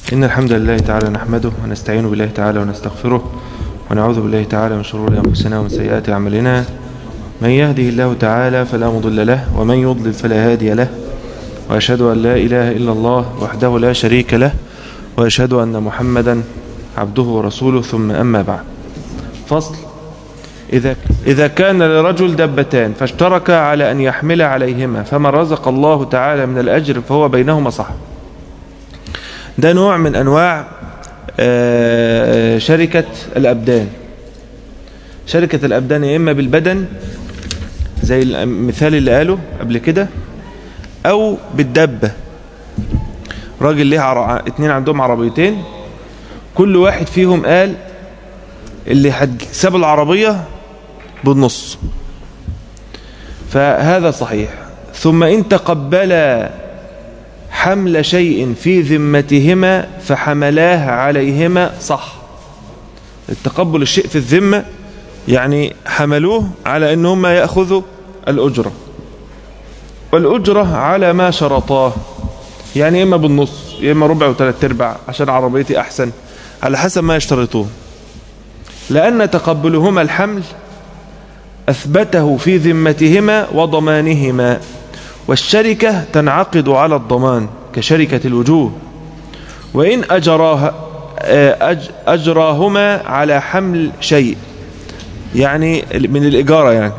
إن الحمد لله تعالى نحمده ونستعين بالله تعالى ونستغفره ونعوذ بالله تعالى من شرور أنفسنا ومن سيئات أعمالنا من يهده الله تعالى فلا مضل له ومن يضلل فلا هادي له وأشهد أن لا إله إلا الله وحده لا شريك له وأشهد أن محمدا عبده ورسوله ثم أما بعد فصل إذا, إذا كان لرجل دبتان فاشترك على أن يحمل عليهما فمن رزق الله تعالى من الأجر فهو بينهما صح ده نوع من أنواع شركة الأبدان شركة الأبدان يا إما بالبدن زي المثال اللي قاله قبل كده أو بالدبة راجل ليه عر... اتنين عندهم عربيتين كل واحد فيهم قال اللي حد ساب العربية بالنص فهذا صحيح ثم إن تقبلا حمل شيء في ذمتهما فحملاه عليهما صح التقبل الشيء في الذمة يعني حملوه على ان هم يأخذوا الأجرة والأجرة على ما شرطاه يعني إما بالنص إما ربع وثلاث ارباع عشان عربيتي أحسن على حسب ما يشترطوه لأن تقبلهما الحمل أثبته في ذمتهما وضمانهما والشركة تنعقد على الضمان كشركة الوجوه وإن أجراها أجراهما على حمل شيء يعني من الإجارة يعني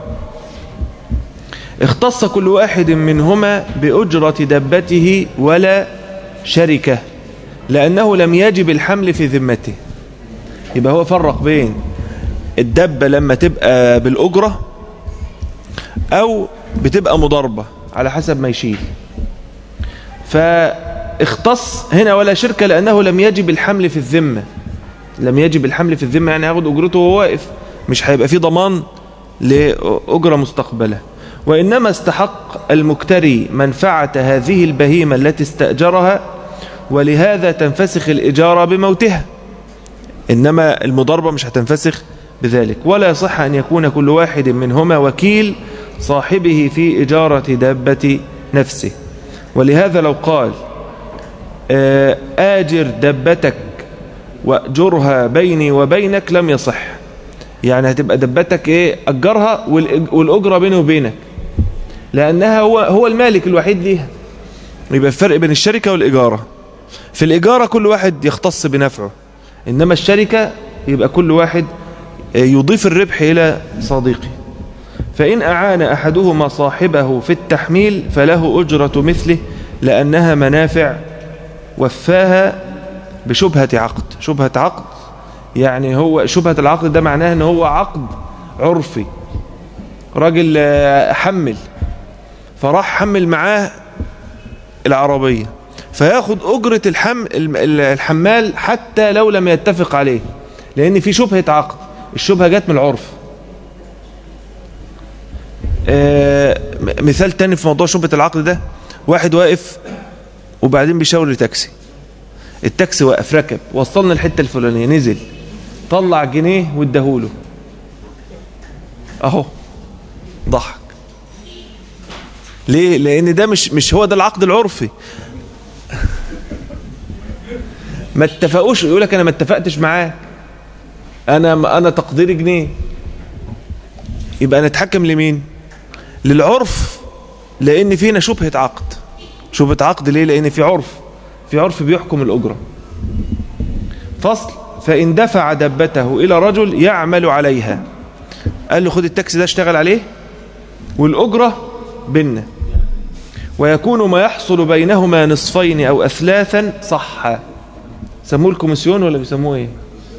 اختص كل واحد منهما بأجرة دبته ولا شركة لأنه لم يجب الحمل في ذمته يبقى هو فرق بين الدبة لما تبقى بالأجرة أو بتبقى مضاربة على حسب ما يشيل فاختص هنا ولا شركة لأنه لم يجب الحمل في الذمة لم يجب الحمل في الذمة يعني ياخد أجرته وهو واقف مش هيبقى فيه ضمان لأجرة مستقبلة وإنما استحق المكتري منفعة هذه البهيمة التي استأجرها ولهذا تنفسخ الإجارة بموتها إنما المضاربة مش هتنفسخ بذلك ولا يصح أن يكون كل واحد منهما وكيل صاحبه في إجارة دابة نفسه ولهذا لو قال آجر دبتك وأجرها بيني وبينك لم يصح يعني هتبقى دبتك ايه أجرها والأجرة بيني وبينك لأنها هو, هو المالك الوحيد ليها يبقى الفرق بين الشركة والإجارة في الإجارة كل واحد يختص بنفعه إنما الشركة يبقى كل واحد يضيف الربح إلى صديقه فإن أعان أحدهما صاحبه في التحميل فله أجرة مثله لأنها منافع وفاها بشبهة عقد شبهة عقد يعني هو شبهة العقد ده معناه ان هو عقد عرفي راجل حمل فراح حمل معاه العربية فياخد أجرة الحم الحمال حتى لو لم يتفق عليه لأن في شبهة عقد الشبهة جت من العرف آه مثال تاني في موضوع شبهة العقد ده واحد واقف وبعدين بيشاور لتاكسي التاكسي واقف ركب وصلنا الحتة الفلانية نزل طلع جنيه واداهوله اهو ضحك ليه لان ده مش مش هو ده العقد العرفي ما اتفقوش يقول لك انا ما اتفقتش معاه انا انا تقديري جنيه يبقى نتحكم لمين للعرف لان فينا شبهه عقد شبهه عقد ليه لان في عرف في عرف بيحكم الاجره فصل فإن دفع دبته إلى رجل يعمل عليها قال له خد التاكسي ده اشتغل عليه والأجرة بيننا ويكون ما يحصل بينهما نصفين أو أثلاثا صح سموه الكوميسيون ولا بيسموه ايه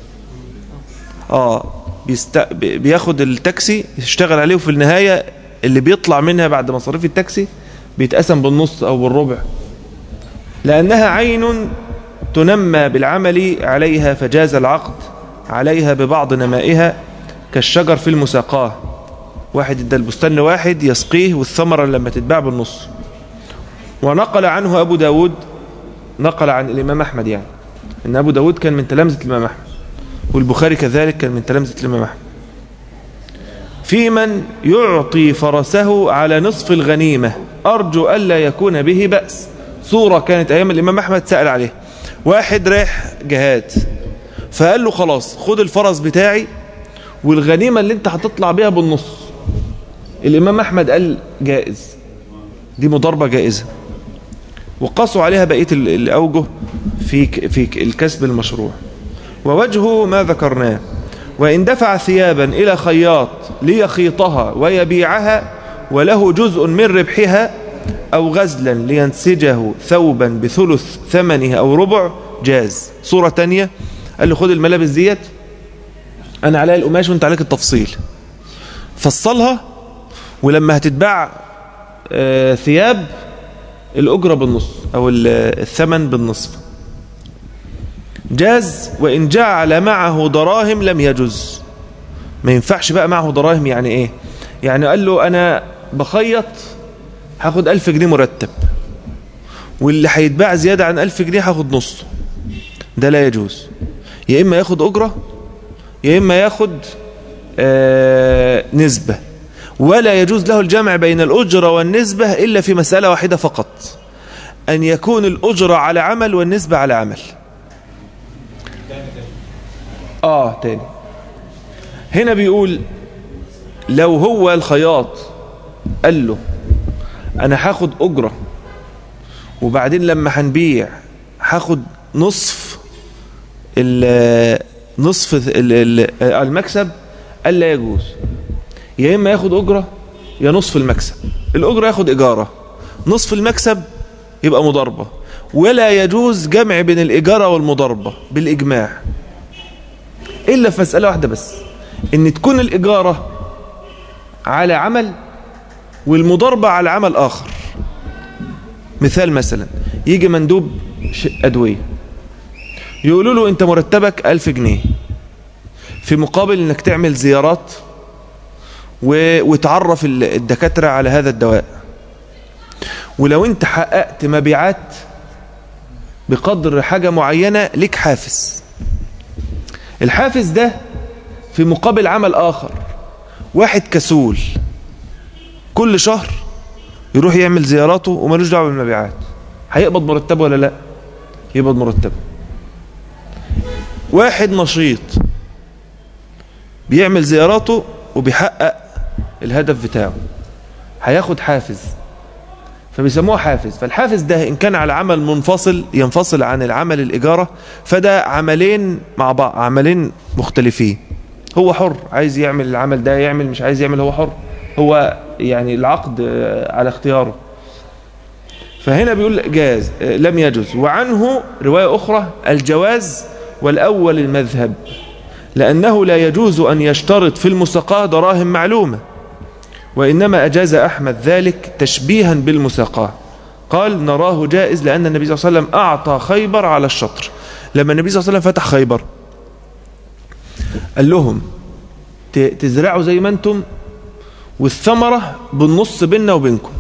اه بيست... بياخد التاكسي يشتغل عليه وفي النهاية اللي بيطلع منها بعد مصاريف التاكسي بيتقسم بالنص أو بالربع لأنها عين تنمى بالعمل عليها فجاز العقد عليها ببعض نمائها كالشجر في المساقاه واحد ادى البستان واحد يسقيه والثمرة لما تتباع بالنص ونقل عنه أبو داود نقل عن الإمام أحمد يعني إن أبو داود كان من تلامذة الإمام أحمد والبخاري كذلك كان من تلامذة الإمام أحمد في من يعطي فرسه على نصف الغنيمة أرجو ألا يكون به بأس صورة كانت أيام الإمام أحمد سأل عليه واحد رايح جهاد فقال له خلاص خد الفرس بتاعي والغنيمة اللي انت هتطلع بيها بالنص الإمام أحمد قال جائز دي مضاربة جائزة وقصوا عليها بقية الأوجه في في الكسب المشروع ووجهه ما ذكرناه وإن دفع ثيابا إلى خياط ليخيطها ويبيعها وله جزء من ربحها أو غزلا لينسجه ثوبا بثلث ثمنه أو ربع جاز صورة تانية قال له خد الملابس ديت أنا عليها القماش وانت عليك التفصيل فصلها ولما هتتباع آه ثياب الأجرة بالنص أو الثمن بالنصف جاز وإن جعل معه دراهم لم يجز ما ينفعش بقى معه دراهم يعني إيه يعني قال له أنا بخيط هاخد ألف جنيه مرتب واللي هيتباع زيادة عن ألف جنيه هاخد نصه ده لا يجوز يا إما ياخد أجرة يا إما ياخد آه نسبة ولا يجوز له الجمع بين الأجرة والنسبة إلا في مسألة واحدة فقط أن يكون الأجرة على عمل والنسبة على عمل آه تاني هنا بيقول لو هو الخياط قال له أنا هاخد أجرة وبعدين لما هنبيع هاخد نصف نصف المكسب قال لا يجوز يا إما ياخد أجرة يا نصف المكسب الأجرة ياخد إجارة نصف المكسب يبقى مضاربة ولا يجوز جمع بين الإجارة والمضاربة بالإجماع إلا في مسألة واحدة بس إن تكون الإجارة على عمل والمضاربة على عمل آخر مثال مثلا يجي مندوب أدوية يقولوا له أنت مرتبك ألف جنيه في مقابل أنك تعمل زيارات وتعرف الدكاترة على هذا الدواء ولو أنت حققت مبيعات بقدر حاجة معينة لك حافز الحافز ده في مقابل عمل آخر واحد كسول كل شهر يروح يعمل زياراته ومالوش دعوه بالمبيعات هيقبض مرتبه ولا لا يقبض مرتبه واحد نشيط بيعمل زياراته وبيحقق الهدف بتاعه هياخد حافز فبيسموه حافز فالحافز ده إن كان على عمل منفصل ينفصل عن العمل الإجارة فده عملين مع بعض عملين مختلفين هو حر عايز يعمل العمل ده يعمل مش عايز يعمل هو حر هو يعني العقد على اختياره فهنا بيقول جاز لم يجوز وعنه رواية أخرى الجواز والأول المذهب لأنه لا يجوز أن يشترط في المساقاة دراهم معلومة وإنما أجاز أحمد ذلك تشبيها بالمساقاة قال نراه جائز لأن النبي صلى الله عليه وسلم أعطى خيبر على الشطر لما النبي صلى الله عليه وسلم فتح خيبر قال لهم تزرعوا زي ما انتم والثمرة بالنص بيننا وبينكم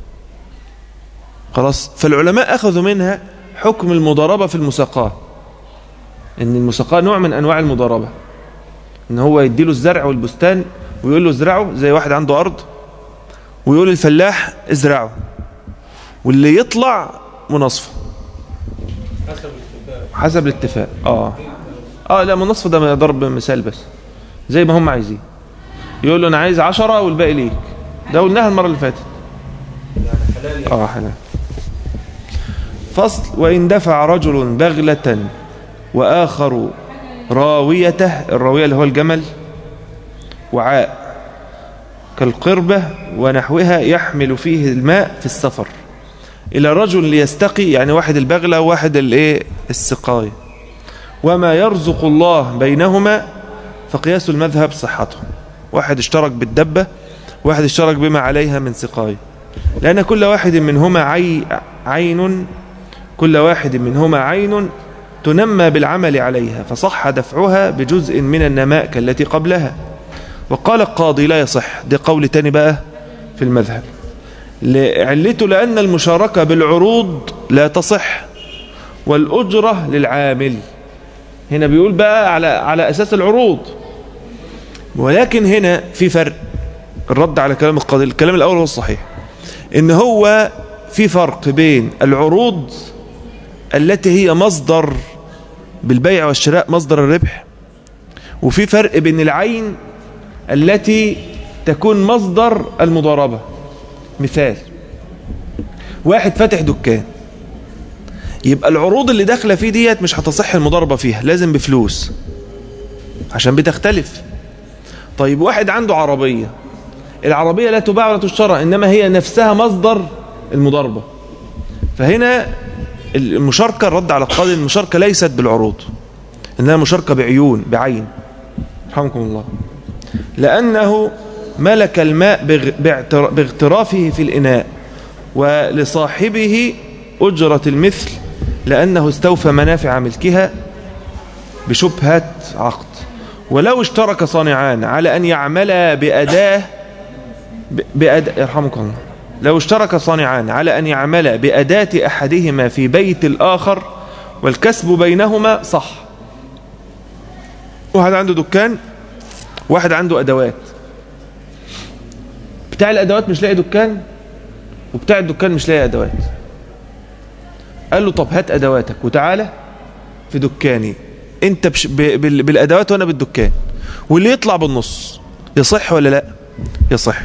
خلاص فالعلماء أخذوا منها حكم المضاربة في المساقاة ان المساقاة نوع من أنواع المضاربة ان هو يديله الزرع والبستان ويقول له ازرعه زي واحد عنده أرض ويقول الفلاح ازرعه واللي يطلع مناصفة حسب الاتفاق حسب الاتفاق اه اه لا مناصفة ده ضرب مثال بس زي ما هم عايزين يقول له انا عايز عشرة والباقي ليك ده قلناها المرة اللي فاتت اه حلال فصل وإن دفع رجل بغلة وآخر راويته الراوية اللي هو الجمل وعاء كالقربة ونحوها يحمل فيه الماء في السفر إلى رجل ليستقي يعني واحد البغلة وواحد الايه السقاية وما يرزق الله بينهما فقياس المذهب صحته واحد اشترك بالدبة واحد اشترك بما عليها من سقاية لأن كل واحد منهما عي عين كل واحد منهما عين تنمى بالعمل عليها فصح دفعها بجزء من النماء كالتي قبلها وقال القاضي لا يصح ده قول تاني بقى في المذهب علته لأن المشاركة بالعروض لا تصح والأجرة للعامل هنا بيقول بقى على على أساس العروض ولكن هنا في فرق الرد على كلام القاضي الكلام الأول هو الصحيح إن هو في فرق بين العروض التي هي مصدر بالبيع والشراء مصدر الربح وفي فرق بين العين التي تكون مصدر المضاربة مثال واحد فاتح دكان يبقى العروض اللي داخله فيه ديت مش هتصح المضاربة فيها لازم بفلوس عشان بتختلف طيب واحد عنده عربية العربية لا تباع ولا تشترى إنما هي نفسها مصدر المضاربة فهنا المشاركة الرد على القاضي المشاركة ليست بالعروض إنها مشاركة بعيون بعين رحمكم الله لأنه ملك الماء باغترافه في الإناء ولصاحبه أجرة المثل لأنه استوفى منافع ملكها بشبهة عقد ولو اشترك صانعان على أن يعملا بأداة بأداة يرحمكم الله لو اشترك صانعان على أن يعملا بأداة أحدهما في بيت الآخر والكسب بينهما صح واحد عنده دكان واحد عنده أدوات بتاع الأدوات مش لاقي دكان وبتاع الدكان مش لاقي أدوات قال له طب هات أدواتك وتعالى في دكاني انت بش ب... بال... بالأدوات وانا بالدكان واللي يطلع بالنص يصح ولا لا يصح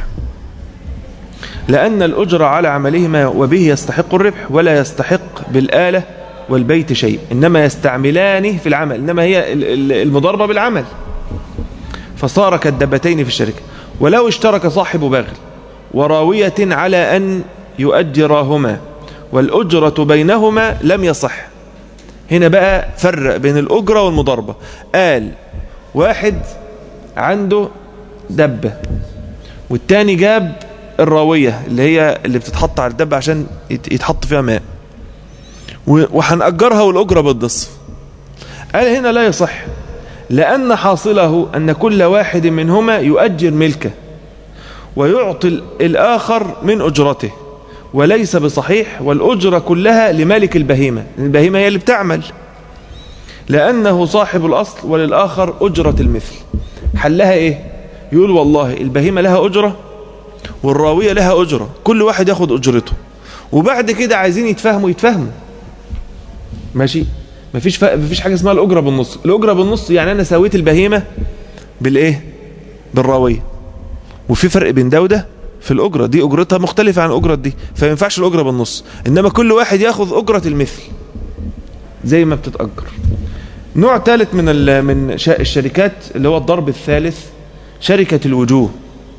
لأن الأجر على عملهما وبه يستحق الربح ولا يستحق بالآلة والبيت شيء إنما يستعملانه في العمل إنما هي المضاربة بالعمل فصار كالدبتين في الشركة ولو اشترك صاحب بغل وراوية على أن يؤجراهما والأجرة بينهما لم يصح هنا بقى فرق بين الأجرة والمضاربة قال واحد عنده دبة والتاني جاب الراوية اللي هي اللي بتتحط على الدبة عشان يتحط فيها ماء وهنأجرها والأجرة بالنصف قال هنا لا يصح لأن حاصله أن كل واحد منهما يؤجر ملكه ويعطي الآخر من أجرته وليس بصحيح والأجرة كلها لمالك البهيمة البهيمة هي اللي بتعمل لأنه صاحب الأصل وللآخر أجرة المثل حلها إيه يقول والله البهيمة لها أجرة والراوية لها أجرة كل واحد ياخد أجرته وبعد كده عايزين يتفهموا يتفهموا ماشي مفيش ف... مفيش حاجة اسمها الأجرة بالنص الأجرة بالنص يعني أنا سويت البهيمة بالإيه بالراوية وفي فرق بين ده وده في الأجرة دي أجرتها مختلفة عن أجرة دي فما ينفعش الأجرة بالنص إنما كل واحد ياخذ أجرة المثل زي ما بتتأجر نوع ثالث من من الشركات اللي هو الضرب الثالث شركة الوجوه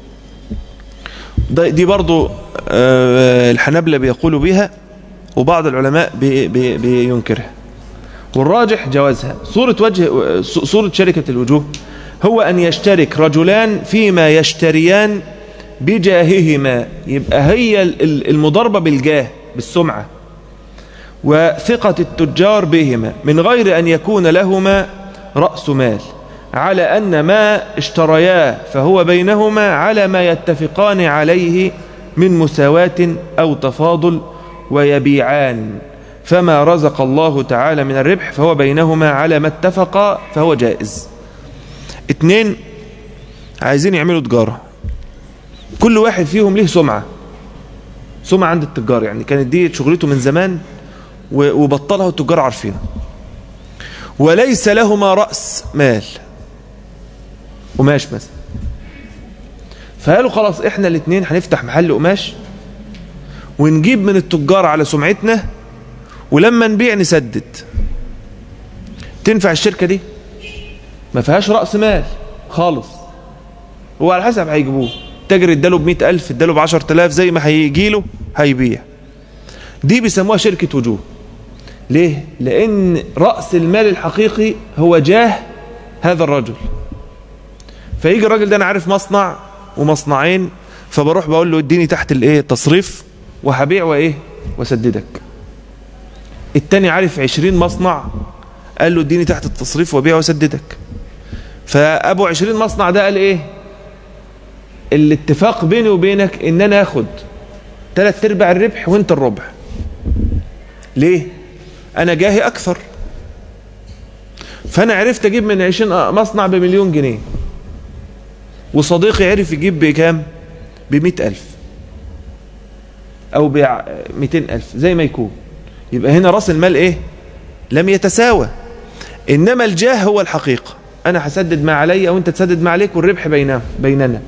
دي برضو الحنبلة بيقولوا بها وبعض العلماء بي بي بينكرها والراجح جوازها صورة وجه صورة شركة الوجوه هو أن يشترك رجلان فيما يشتريان بجاههما يبقى هي المضاربة بالجاه بالسمعة وثقة التجار بهما من غير أن يكون لهما رأس مال على أن ما اشترياه فهو بينهما على ما يتفقان عليه من مساواة أو تفاضل ويبيعان فما رزق الله تعالى من الربح فهو بينهما على ما اتفقا فهو جائز اتنين عايزين يعملوا تجارة كل واحد فيهم له سمعة سمعة عند التجار يعني كانت دي شغلته من زمان وبطلها التجار عارفينه وليس لهما رأس مال قماش مثلا فقالوا خلاص احنا الاثنين هنفتح محل قماش ونجيب من التجار على سمعتنا ولما نبيع نسدد تنفع الشركة دي ما فيهاش رأس مال خالص هو على حسب هيجيبوه تاجر اداله بمئة ألف اداله بعشر تلاف زي ما هيجيله هيبيع دي بيسموها شركة وجوه ليه؟ لأن رأس المال الحقيقي هو جاه هذا الرجل فيجي الراجل ده أنا عارف مصنع ومصنعين فبروح بقول له اديني تحت الايه تصريف وهبيع وايه واسددك التاني عارف عشرين مصنع قال له اديني تحت التصريف وبيع واسددك فابو عشرين مصنع ده قال ايه الاتفاق بيني وبينك ان انا اخد ثلاث ارباع الربح وانت الربع ليه انا جاهي اكثر فانا عرفت اجيب من عشرين مصنع بمليون جنيه وصديقي عرف يجيب بكام بمئة ألف أو بمئتين ألف زي ما يكون يبقى هنا رأس المال إيه لم يتساوى إنما الجاه هو الحقيقة أنا هسدد ما علي وأنت تسدد ما عليك والربح بيننا بيننا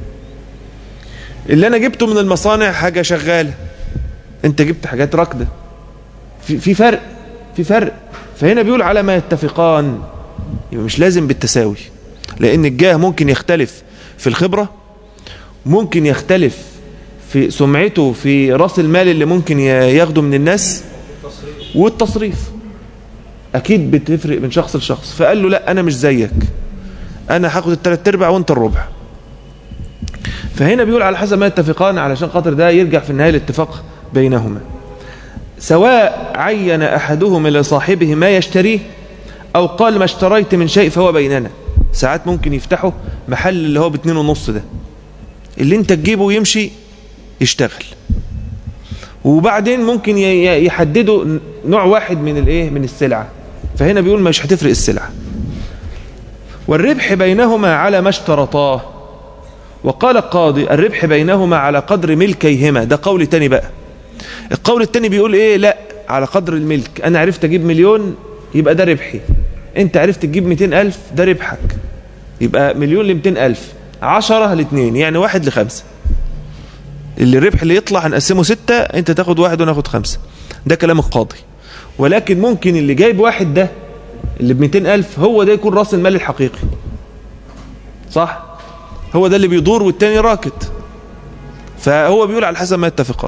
اللي أنا جبته من المصانع حاجة شغالة أنت جبت حاجات راكدة في, في فرق في فرق فهنا بيقول على ما يتفقان يبقى مش لازم بالتساوي لأن الجاه ممكن يختلف في الخبرة ممكن يختلف في سمعته في راس المال اللي ممكن ياخده من الناس والتصريف اكيد بتفرق من شخص لشخص فقال له لا انا مش زيك انا هاخد الثلاث ارباع وانت الربع فهنا بيقول على حسب ما يتفقان علشان خاطر ده يرجع في النهايه الاتفاق بينهما سواء عين احدهما لصاحبه ما يشتريه او قال ما اشتريت من شيء فهو بيننا ساعات ممكن يفتحوا محل اللي هو باتنين ونص ده اللي انت تجيبه ويمشي يشتغل وبعدين ممكن يحددوا نوع واحد من الايه من السلعه فهنا بيقول مش هتفرق السلعه والربح بينهما على ما اشترطاه وقال القاضي الربح بينهما على قدر ملكيهما ده قول تاني بقى القول التاني بيقول ايه لا على قدر الملك انا عرفت اجيب مليون يبقى ده ربحي انت عرفت تجيب 200 الف ده ربحك يبقى مليون ل 200 الف عشرة لاثنين يعني واحد لخمسة اللي الربح اللي يطلع هنقسمه ستة انت تاخد واحد وناخد خمسة ده كلام القاضي ولكن ممكن اللي جايب واحد ده اللي ب ألف هو ده يكون راس المال الحقيقي صح هو ده اللي بيدور والتاني راكد فهو بيقول على حسب ما يتفقان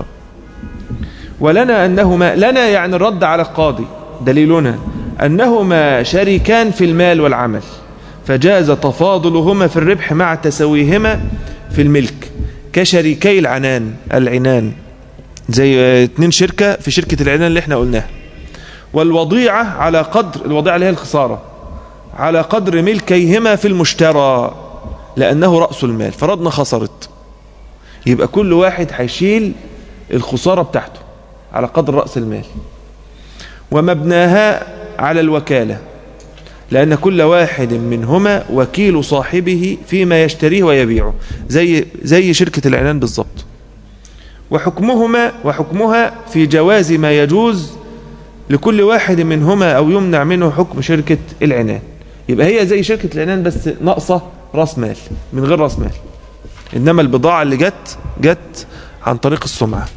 ولنا أنهما لنا يعني الرد على القاضي دليلنا أنهما شريكان في المال والعمل فجاز تفاضلهما في الربح مع تسويهما في الملك كشريكي العنان العنان زي اتنين شركة في شركة العنان اللي احنا قلناها والوضيعة على قدر الوضيعة اللي هي الخسارة على قدر ملكيهما في المشترى لأنه رأس المال فرضنا خسرت يبقى كل واحد هيشيل الخسارة بتاعته على قدر رأس المال ومبناها على الوكالة لأن كل واحد منهما وكيل صاحبه فيما يشتريه ويبيعه زي, زي شركة الإعلان بالضبط وحكمهما وحكمها في جواز ما يجوز لكل واحد منهما أو يمنع منه حكم شركة العنان يبقى هي زي شركة العنان بس ناقصة راس مال من غير راس مال إنما البضاعة اللي جت جت عن طريق السمعة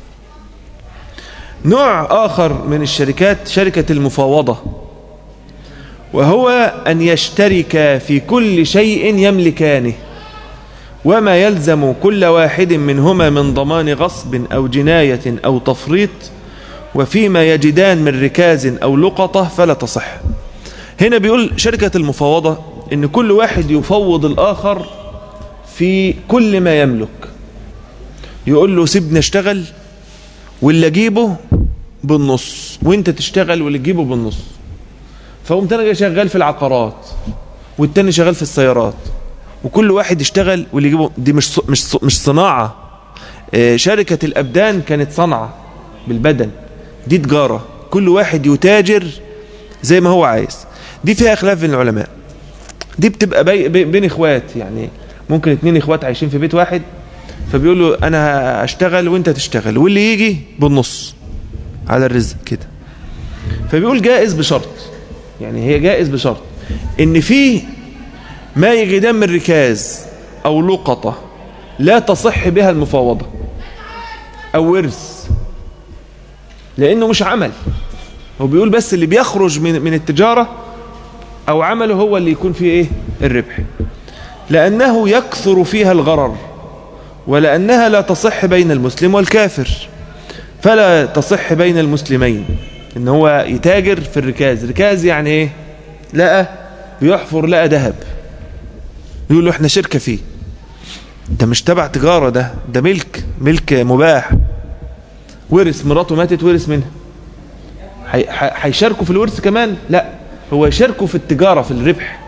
نوع آخر من الشركات شركة المفاوضة وهو أن يشترك في كل شيء يملكانه وما يلزم كل واحد منهما من ضمان غصب أو جناية أو تفريط وفيما يجدان من ركاز أو لقطة فلا تصح هنا بيقول شركة المفاوضة إن كل واحد يفوض الآخر في كل ما يملك يقول له سيبني اشتغل واللي اجيبه بالنص وانت تشتغل واللي تجيبه بالنص فقمت انا شغال في العقارات والتاني شغال في السيارات وكل واحد يشتغل واللي يجيبه دي مش مش مش صناعه شركه الابدان كانت صنعه بالبدن دي تجاره كل واحد يتاجر زي ما هو عايز دي فيها خلاف بين العلماء دي بتبقى بي بين اخوات يعني ممكن اتنين اخوات عايشين في بيت واحد فبيقولوا انا اشتغل وانت تشتغل واللي يجي بالنص على الرزق كده فبيقول جائز بشرط يعني هي جائز بشرط ان في ما يجدان من ركاز او لقطة لا تصح بها المفاوضة او ورث لانه مش عمل هو بيقول بس اللي بيخرج من من التجارة او عمله هو اللي يكون فيه ايه الربح لانه يكثر فيها الغرر ولانها لا تصح بين المسلم والكافر فلا تصح بين المسلمين ان هو يتاجر في الركاز ركاز يعني ايه لقى بيحفر لقى ذهب يقول له احنا شركة فيه ده مش تبع تجارة ده ده ملك ملك مباح ورث مراته ماتت ورث منها هيشاركوا في الورث كمان لا هو يشاركوا في التجارة في الربح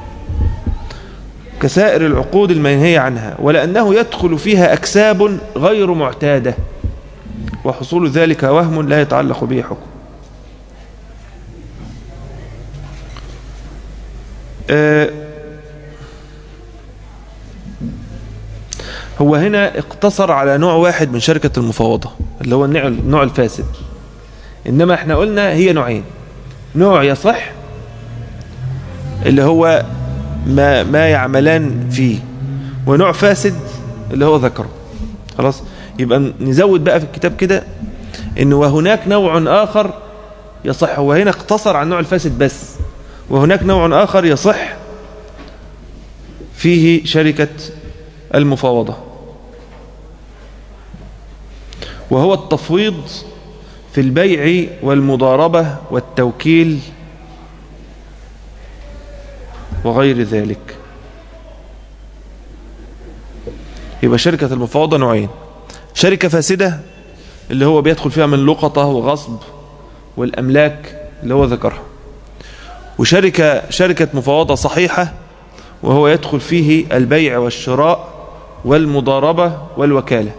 كسائر العقود المنهية عنها ولأنه يدخل فيها أكساب غير معتادة وحصول ذلك وهم لا يتعلق به حكم هو هنا اقتصر على نوع واحد من شركة المفاوضة اللي هو النوع الفاسد إنما احنا قلنا هي نوعين نوع يصح اللي هو ما, ما يعملان فيه ونوع فاسد اللي هو ذكره خلاص يبقى نزود بقى في الكتاب كده انه وهناك نوع اخر يصح وهنا اقتصر على النوع الفاسد بس وهناك نوع اخر يصح فيه شركة المفاوضة وهو التفويض في البيع والمضاربة والتوكيل وغير ذلك يبقى شركة المفاوضة نوعين شركة فاسدة اللي هو بيدخل فيها من لقطة وغصب والأملاك اللي هو ذكرها وشركة شركة مفاوضة صحيحة وهو يدخل فيه البيع والشراء والمضاربة والوكالة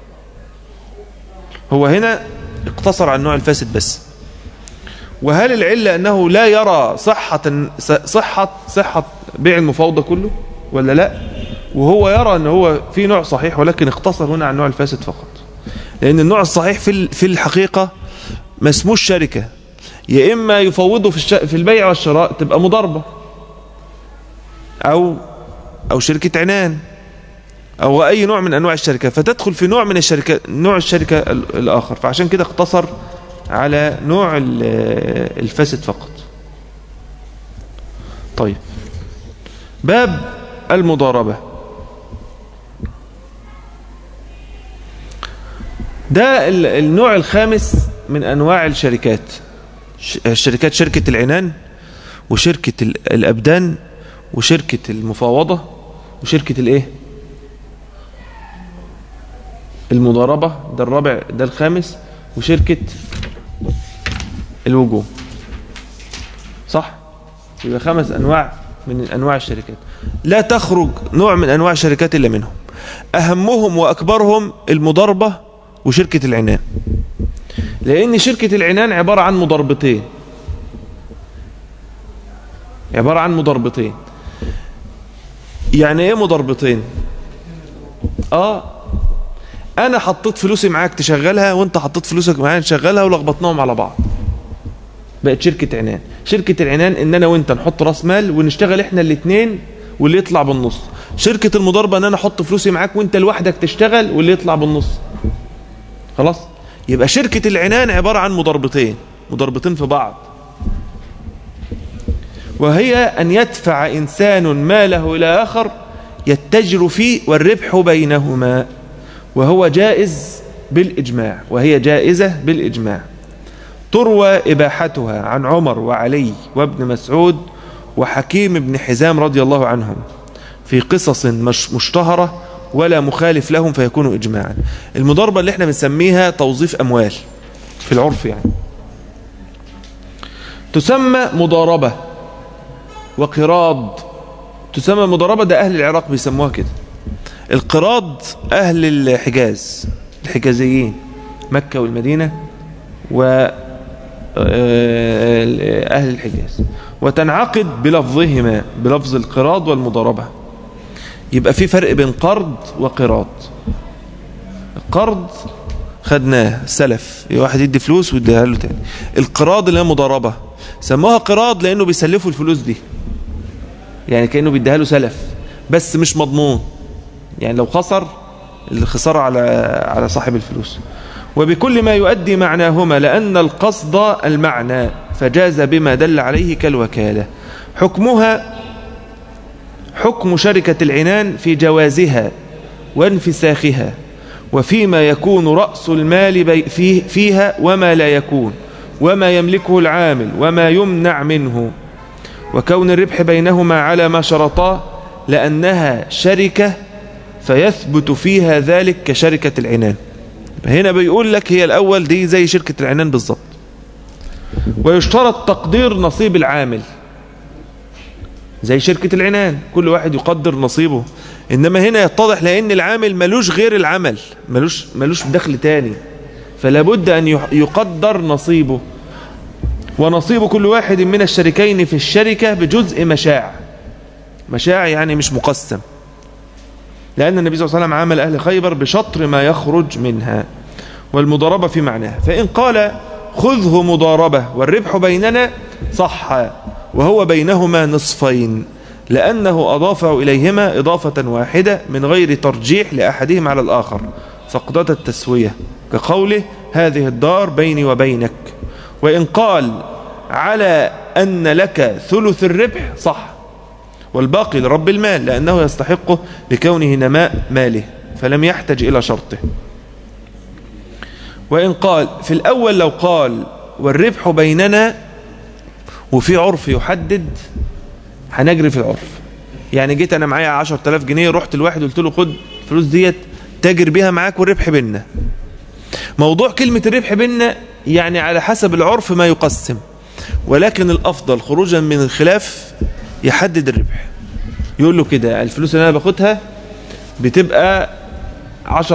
هو هنا اقتصر على النوع الفاسد بس وهل العلة أنه لا يرى صحة صحة صحة بيع المفاوضة كله ولا لا وهو يرى أنه هو في نوع صحيح ولكن اقتصر هنا على النوع الفاسد فقط لأن النوع الصحيح في في الحقيقة ما اسموش شركة يا إما يفوضه في في البيع والشراء تبقى مضاربة أو أو شركة عنان أو أي نوع من أنواع الشركة فتدخل في نوع من الشركة نوع الشركة الآخر فعشان كده اقتصر على نوع الفاسد فقط طيب باب المضاربة ده النوع الخامس من أنواع الشركات الشركات شركة العنان وشركة الأبدان وشركة المفاوضة وشركة الايه المضاربة ده الرابع ده الخامس وشركة الوجوه صح يبقى خمس أنواع من أنواع الشركات لا تخرج نوع من أنواع الشركات إلا منهم أهمهم وأكبرهم المضاربة وشركة العنان لأن شركة العنان عبارة عن مضاربتين عبارة عن مضاربتين يعني ايه مضاربتين اه انا حطيت فلوسي معاك تشغلها وانت حطيت فلوسك معايا نشغلها ولخبطناهم على بعض بقت شركة عنان شركة العنان ان انا وانت نحط راس مال ونشتغل احنا الاثنين واللي يطلع بالنص شركة المضاربة ان انا احط فلوسي معاك وانت لوحدك تشتغل واللي يطلع بالنص خلاص يبقى شركة العنان عبارة عن مضاربتين مضاربتين في بعض وهي أن يدفع إنسان ماله إلى آخر يتجر فيه والربح بينهما وهو جائز بالإجماع وهي جائزة بالإجماع تروى إباحتها عن عمر وعلي وابن مسعود وحكيم بن حزام رضي الله عنهم في قصص مش مشتهرة ولا مخالف لهم فيكون إجماعا المضاربة اللي احنا بنسميها توظيف أموال في العرف يعني تسمى مضاربة وقراض تسمى مضاربة ده أهل العراق بيسموها كده القراض أهل الحجاز الحجازيين مكة والمدينة و أهل الحجاز وتنعقد بلفظهما بلفظ القراض والمضاربة يبقى في فرق بين قرض وقراض القرض خدناه سلف واحد يدي فلوس ويديها له تاني القراض اللي هي مضاربة سموها قراض لأنه بيسلفوا الفلوس دي يعني كأنه بيديها له سلف بس مش مضمون يعني لو خسر الخسارة على على صاحب الفلوس وبكل ما يؤدي معناهما لأن القصد المعنى فجاز بما دل عليه كالوكالة حكمها حكم شركة العنان في جوازها وانفساخها وفيما يكون رأس المال فيه فيها وما لا يكون وما يملكه العامل وما يمنع منه وكون الربح بينهما على ما شرطاه لأنها شركة فيثبت فيها ذلك كشركة العنان هنا بيقول لك هي الأول دي زي شركة العنان بالضبط ويشترط تقدير نصيب العامل زي شركة العنان كل واحد يقدر نصيبه إنما هنا يتضح لأن العامل ملوش غير العمل ملوش, ملوش دخل تاني فلا بد أن يقدر نصيبه ونصيب كل واحد من الشريكين في الشركة بجزء مشاع مشاع يعني مش مقسم لأن النبي صلى الله عليه وسلم عامل أهل خيبر بشطر ما يخرج منها والمضاربة في معناها فإن قال خذه مضاربة والربح بيننا صح وهو بينهما نصفين لأنه أضافه إليهما إضافة واحدة من غير ترجيح لأحدهما على الآخر فقدت التسوية كقوله هذه الدار بيني وبينك وإن قال على أن لك ثلث الربح صح والباقي لرب المال لأنه يستحقه لكونه نماء ماله فلم يحتج إلى شرطه وإن قال في الأول لو قال والربح بيننا وفي عرف يحدد هنجري في العرف يعني جيت أنا معايا 10000 جنيه رحت الواحد قلت له خد فلوس ديت تاجر بيها معاك والربح بيننا موضوع كلمة الربح بيننا يعني على حسب العرف ما يقسم ولكن الأفضل خروجا من الخلاف يحدد الربح يقول له كده الفلوس اللي أنا باخدها بتبقى 10% 2% 5%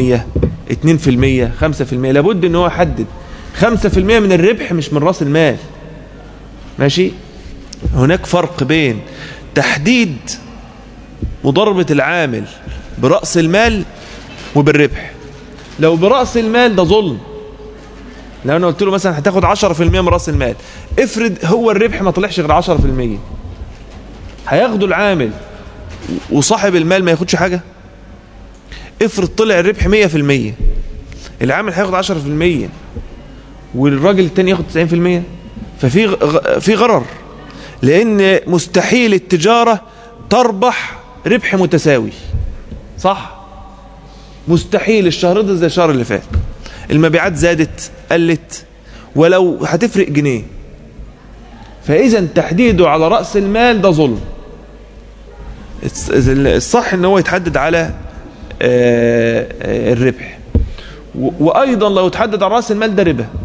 لابد ان هو يحدد 5% من الربح مش من راس المال ماشي هناك فرق بين تحديد مضاربة العامل برأس المال وبالربح لو برأس المال ده ظلم لو انا قلت له مثلا هتاخد 10% من راس المال افرض هو الربح ما طلعش غير 10% هياخده العامل وصاحب المال ما ياخدش حاجه افرض طلع الربح 100% العامل هياخد 10% والراجل التاني ياخد 90% ففي غ- في غرر لان مستحيل التجاره تربح ربح متساوي صح مستحيل الشهر ده زي الشهر اللي فات المبيعات زادت قلت ولو هتفرق جنيه فاذا تحديده على راس المال ده ظلم الص- الصح ان هو يتحدد على آه، آه، الربح و- وايضا لو تحدد على راس المال ده ربا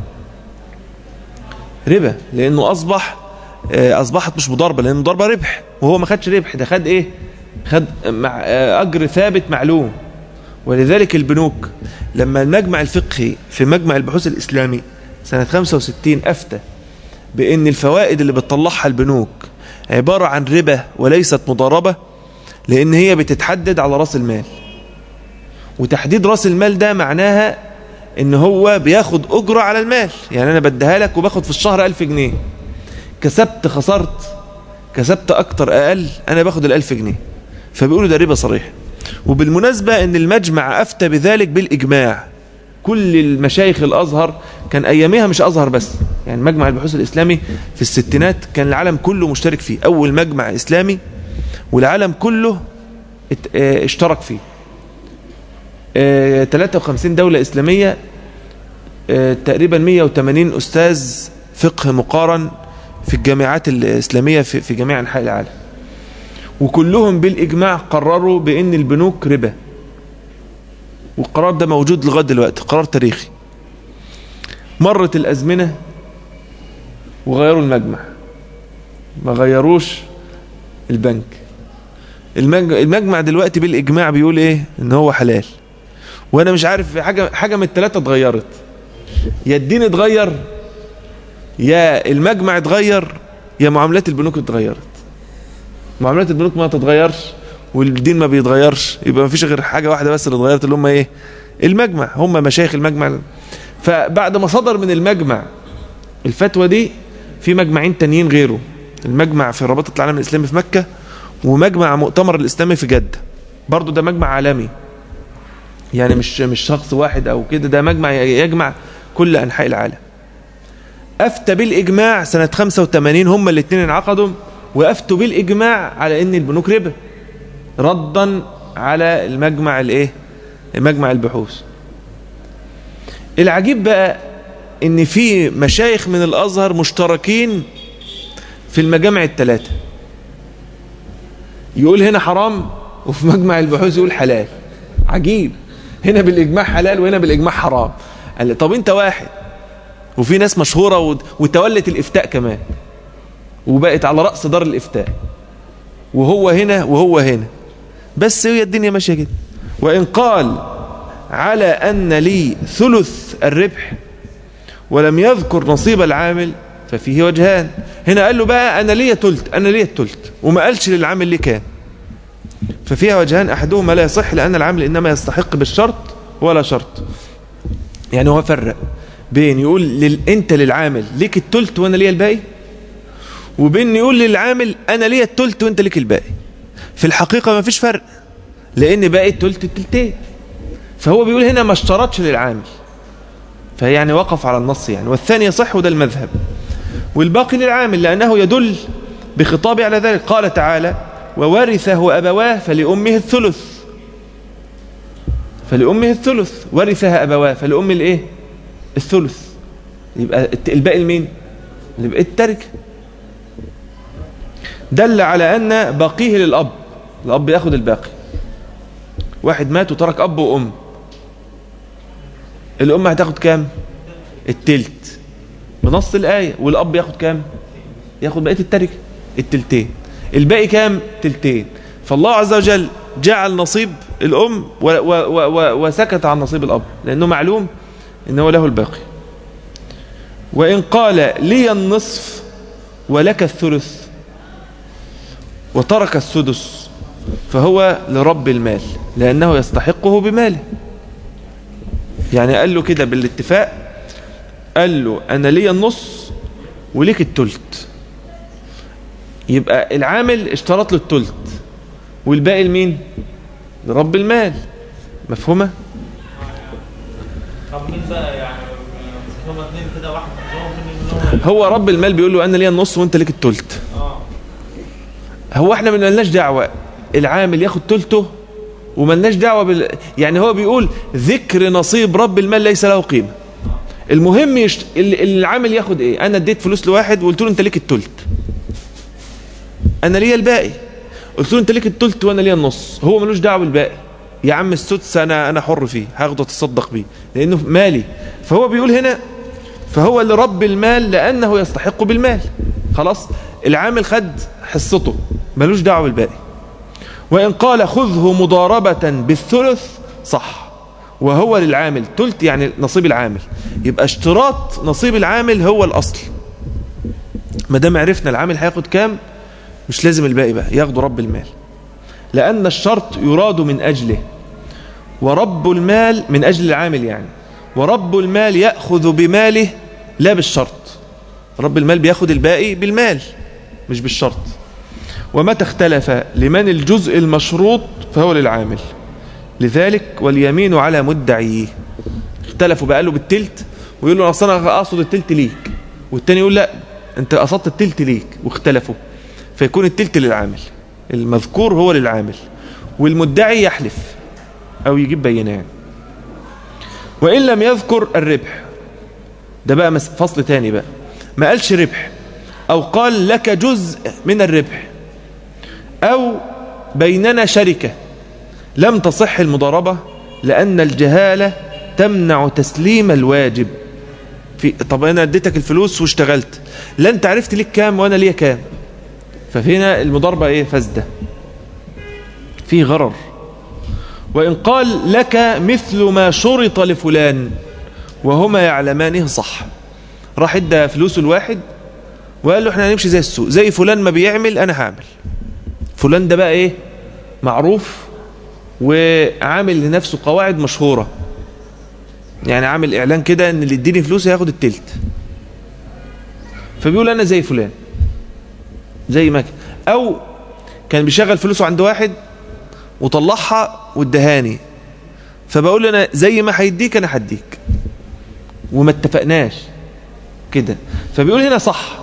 ربا لانه اصبح آه، اصبحت مش مضاربه لان المضاربه ربح وهو ما خدش ربح ده خد ايه خد مع آه، اجر ثابت معلوم ولذلك البنوك لما المجمع الفقهي في مجمع البحوث الاسلامي سنه 65 افتى بان الفوائد اللي بتطلعها البنوك عباره عن ربا وليست مضاربه لان هي بتتحدد على راس المال وتحديد راس المال ده معناها ان هو بياخد اجره على المال يعني انا بديها لك وباخد في الشهر 1000 جنيه كسبت خسرت كسبت اكتر اقل انا باخد ال1000 جنيه فبيقولوا ده ربا صريح وبالمناسبه ان المجمع افتى بذلك بالاجماع كل المشايخ الازهر كان ايامها مش ازهر بس يعني مجمع البحوث الاسلامي في الستينات كان العالم كله مشترك فيه اول مجمع اسلامي والعالم كله ات- اه اشترك فيه اه 53 دولة إسلامية اه تقريبا 180 أستاذ فقه مقارن في الجامعات الإسلامية في, في جميع أنحاء العالم وكلهم بالإجماع قرروا بأن البنوك ربا والقرار ده موجود لغاية دلوقتي قرار تاريخي مرت الأزمنة وغيروا المجمع ما غيروش البنك المج- المجمع دلوقتي بالإجماع بيقول إيه إن هو حلال وأنا مش عارف حاجة حاجة من الثلاثة اتغيرت يا الدين اتغير يا المجمع اتغير يا معاملات البنوك اتغيرت معاملات البنوك ما تتغيرش والدين ما بيتغيرش يبقى ما فيش غير حاجة واحدة بس اللي اتغيرت اللي هم ايه المجمع هم مشايخ المجمع فبعد ما صدر من المجمع الفتوى دي في مجمعين تانيين غيره المجمع في رابطة العالم الإسلامي في مكة ومجمع مؤتمر الإسلامي في جدة برضو ده مجمع عالمي يعني مش مش شخص واحد أو كده ده مجمع يجمع كل أنحاء العالم أفتى بالإجماع سنة 85 هم الاثنين انعقدوا وأفتوا بالإجماع على أن البنوك ربا ردا على المجمع الايه مجمع البحوث العجيب بقى ان في مشايخ من الازهر مشتركين في المجامع الثلاثه يقول هنا حرام وفي مجمع البحوث يقول حلال عجيب هنا بالاجماع حلال وهنا بالاجماع حرام قال لي طب انت واحد وفي ناس مشهوره وت- وتولت الافتاء كمان وبقت على راس دار الافتاء وهو هنا وهو هنا بس هي الدنيا ماشيه كده وان قال على ان لي ثلث الربح ولم يذكر نصيب العامل ففيه وجهان هنا قال له بقى انا ليا تلت انا ليا التلت وما قالش للعامل ليه كام ففيها وجهان احدهما لا يصح لان العامل انما يستحق بالشرط ولا شرط يعني هو فرق بين يقول لل... انت للعامل ليك التلت وانا ليا الباقي وبين يقول للعامل انا ليا التلت وانت ليك الباقي في الحقيقة ما فيش فرق لان باقي التلت التلتين فهو بيقول هنا ما اشترطش للعامل فيعني وقف على النص يعني والثاني يصح وده المذهب والباقي للعامل لأنه يدل بخطابه على ذلك قال تعالى وورثه أبواه فلأمه الثلث فلأمه الثلث ورثها أبواه فلأم الإيه الثلث يبقى الباقي لمين يبقى التركة دل على أن باقيه للأب الأب ياخد الباقي واحد مات وترك أب وأم الأم هتاخد كام التلت بنص الآية والأب ياخد كام ياخد بقية التركة التلتين الباقي كام تلتين فالله عز وجل جعل نصيب الأم و و و وسكت عن نصيب الأب لأنه معلوم أنه له الباقي وإن قال لي النصف ولك الثلث وترك السدس فهو لرب المال لأنه يستحقه بماله يعني قال له كده بالاتفاق قال له أنا لي النص وليك التلت يبقى العامل اشترط له التلت والباقي لمين لرب المال مفهومة طب مين بقى يعني مش هما اتنين كده واحد منهم مين منهم هو رب المال بيقول له أنا لي النص وانت ليك التلت اه هو احنا ما لناش دعوة العامل ياخد تلته وملناش دعوة بال... يعني هو بيقول ذكر نصيب رب المال ليس له قيمة المهم يشت... ال- العامل ياخد ايه انا اديت فلوس لواحد وقلت له انت ليك التلت انا ليا الباقي قلت له انت ليك التلت وانا ليا النص هو ملوش دعوه بالباقي يا عم السدس انا انا حر فيه هاخده اتصدق بيه لانه مالي فهو بيقول هنا فهو لرب المال لانه يستحق بالمال خلاص العامل خد حصته ملوش دعوه بالباقي وإن قال خذه مضاربة بالثلث صح وهو للعامل تلت يعني نصيب العامل يبقى اشتراط نصيب العامل هو الأصل ما دام عرفنا العامل هياخد كام مش لازم الباقي بقى ياخده رب المال لأن الشرط يراد من أجله ورب المال من أجل العامل يعني ورب المال يأخذ بماله لا بالشرط رب المال بياخد الباقي بالمال مش بالشرط ومتى اختلف لمن الجزء المشروط فهو للعامل لذلك واليمين على مدعيه اختلفوا بقى له بالتلت ويقول له اصل انا اقصد التلت ليك والتاني يقول لا انت قصدت التلت ليك واختلفوا فيكون التلت للعامل المذكور هو للعامل والمدعي يحلف او يجيب بينان وان لم يذكر الربح ده بقى مس- فصل تاني بقى ما قالش ربح او قال لك جزء من الربح أو بيننا شركة لم تصح المضاربة لأن الجهالة تمنع تسليم الواجب في طب أنا اديتك الفلوس واشتغلت لا أنت عرفت ليك كام وأنا ليا كام ففينا المضاربة إيه فاسدة فيه غرر وإن قال لك مثل ما شرط لفلان وهما يعلمانه صح راح ادى فلوسه الواحد وقال له احنا هنمشي زي السوق زي فلان ما بيعمل انا هعمل فلان ده بقى ايه معروف وعامل لنفسه قواعد مشهورة يعني عامل اعلان كده ان اللي يديني فلوس هياخد التلت فبيقول انا زي فلان زي ما كان. او كان بيشغل فلوسه عند واحد وطلعها وادهاني فبقول له انا زي ما هيديك انا هديك وما اتفقناش كده فبيقول هنا صح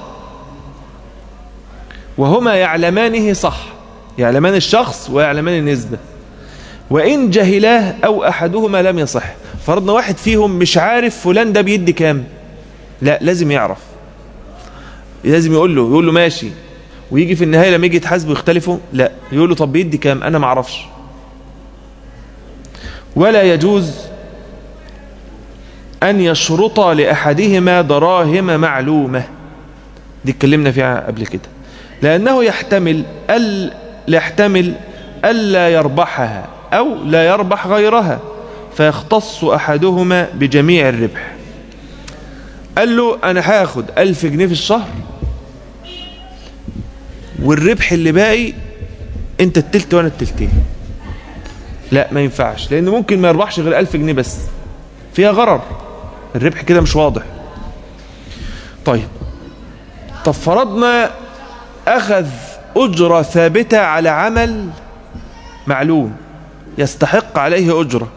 وهما يعلمانه صح يعلمان الشخص ويعلمان النسبة وإن جهلاه أو أحدهما لم يصح فرضنا واحد فيهم مش عارف فلان ده بيدي كام لا لازم يعرف لازم يقول له يقول له ماشي ويجي في النهاية لما يجي يتحاسبوا يختلفوا لا يقول له طب بيدي كام أنا ما اعرفش ولا يجوز أن يشرط لأحدهما دراهم معلومة دي اتكلمنا فيها قبل كده لأنه يحتمل ال يحتمل ألا يربحها أو لا يربح غيرها فيختص أحدهما بجميع الربح قال له أنا هاخد ألف جنيه في الشهر والربح اللي باقي أنت التلت وأنا التلتين لا ما ينفعش لأنه ممكن ما يربحش غير ألف جنيه بس فيها غرر الربح كده مش واضح طيب طب فرضنا أخذ أجرة ثابتة على عمل معلوم يستحق عليه أجرة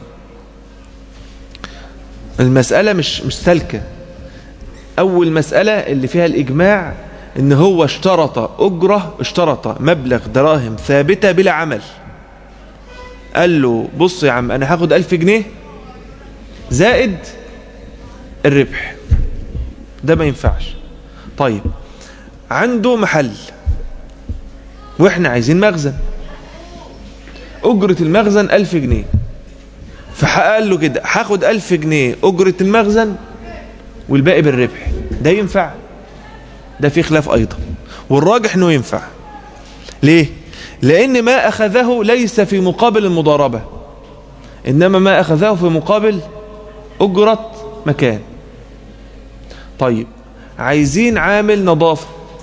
المسألة مش مش سالكة أول مسألة اللي فيها الإجماع إن هو اشترط أجرة اشترط مبلغ دراهم ثابتة بلا عمل قال له بص يا عم أنا هاخد ألف جنيه زائد الربح ده ما ينفعش طيب عنده محل واحنا عايزين مخزن أجرة المخزن ألف جنيه فقال له كده هاخد ألف جنيه أجرة المخزن والباقي بالربح ده ينفع ده في خلاف أيضا والراجح أنه ينفع ليه لأن ما أخذه ليس في مقابل المضاربة إنما ما أخذه في مقابل أجرة مكان طيب عايزين عامل نظافة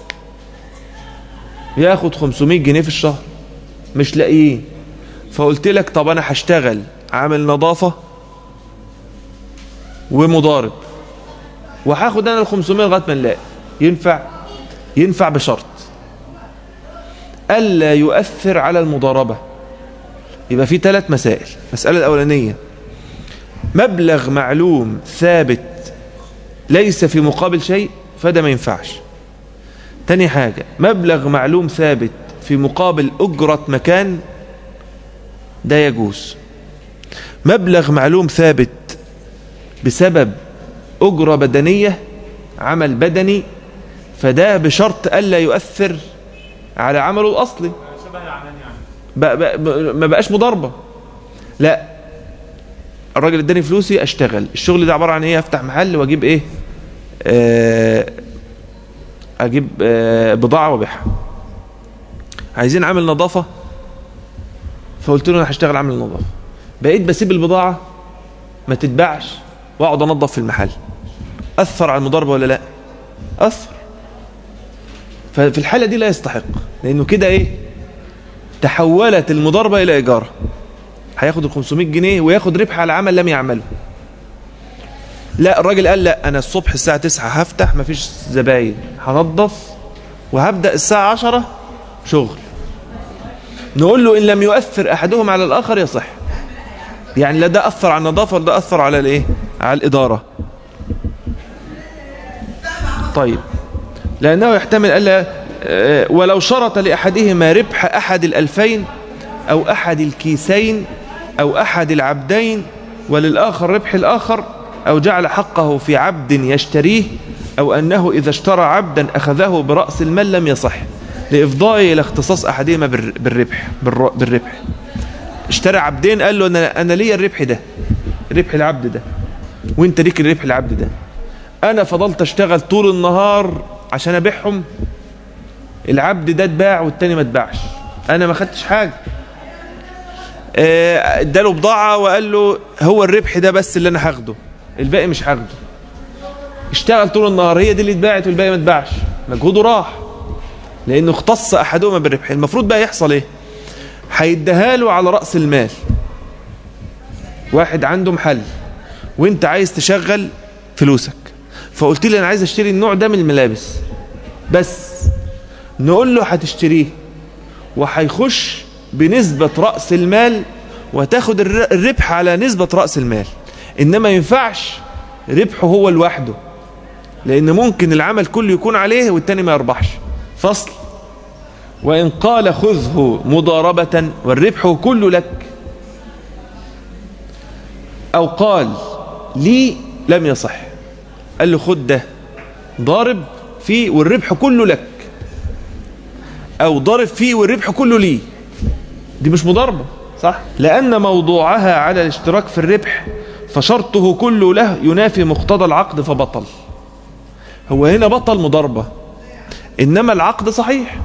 ياخد 500 جنيه في الشهر مش لاقيين فقلت لك طب أنا هشتغل عامل نظافة ومضارب وهاخد أنا ال 500 لغاية ما نلاقي ينفع ينفع بشرط ألا يؤثر على المضاربة يبقى في ثلاث مسائل المسألة الأولانية مبلغ معلوم ثابت ليس في مقابل شيء فده ما ينفعش تاني حاجة مبلغ معلوم ثابت في مقابل أجرة مكان ده يجوز مبلغ معلوم ثابت بسبب أجرة بدنية عمل بدني فده بشرط ألا يؤثر على عمله الأصلي شبه الاعلان يعني بقى بقى ما بقاش مضاربة لا الراجل اداني فلوسي اشتغل الشغل ده عبارة عن ايه افتح محل واجيب ايه آه اجيب آه بضاعة وابيعها عايزين عامل نظافة فقلت له انا هشتغل عامل نظافة بقيت بسيب البضاعة ما تتباعش واقعد انظف في المحل اثر على المضاربة ولا لا اثر ففي الحالة دي لا يستحق لانه كده ايه تحولت المضاربة الى ايجار هياخد ال 500 جنيه وياخد ربح على عمل لم يعمله لا الراجل قال لا انا الصبح الساعة 9 هفتح مفيش زباين هنظف وهبدأ الساعة 10 شغل نقول له ان لم يؤثر احدهم على الاخر يصح يعني لا ده اثر على النظافة ولا ده اثر على الايه على الادارة طيب لانه يحتمل الا آه، ولو شرط لاحدهما ربح احد الالفين او احد الكيسين او احد العبدين وللاخر ربح الاخر او جعل حقه في عبد يشتريه او انه اذا اشترى عبدا اخذه براس المال لم يصح لافضائه الى اختصاص احدهما بالر- بالربح بالر- بالربح اشترى عبدين قال له انا انا ليا الربح ده ربح العبد ده وانت ليك الربح العبد ده انا فضلت اشتغل طول النهار عشان ابيعهم العبد ده اتباع والتاني ما اتباعش انا ما خدتش حاجه آه، اداله بضاعه وقال له هو الربح ده بس اللي انا هاخده الباقي مش هاخده اشتغل طول النهار هي دي اللي اتباعت والباقي ما اتباعش مجهوده راح لانه اختص احدهما بالربح المفروض بقى يحصل ايه هيديها له على راس المال واحد عنده محل وانت عايز تشغل فلوسك فقلت لي انا عايز اشتري النوع ده من الملابس بس نقول له هتشتريه وهيخش بنسبة رأس المال وتاخد الر- الربح على نسبة رأس المال إنما ينفعش ربحه هو لوحده لأن ممكن العمل كله يكون عليه والتاني ما يربحش فصل وإن قال خذه مضاربة والربح كله لك أو قال لي لم يصح قال له خد ده ضارب فيه والربح كله لك او ضارب فيه والربح كله ليه دي مش مضاربة صح لان موضوعها على الاشتراك في الربح فشرطه كله له ينافي مقتضى العقد فبطل هو هنا بطل مضاربة انما العقد صحيح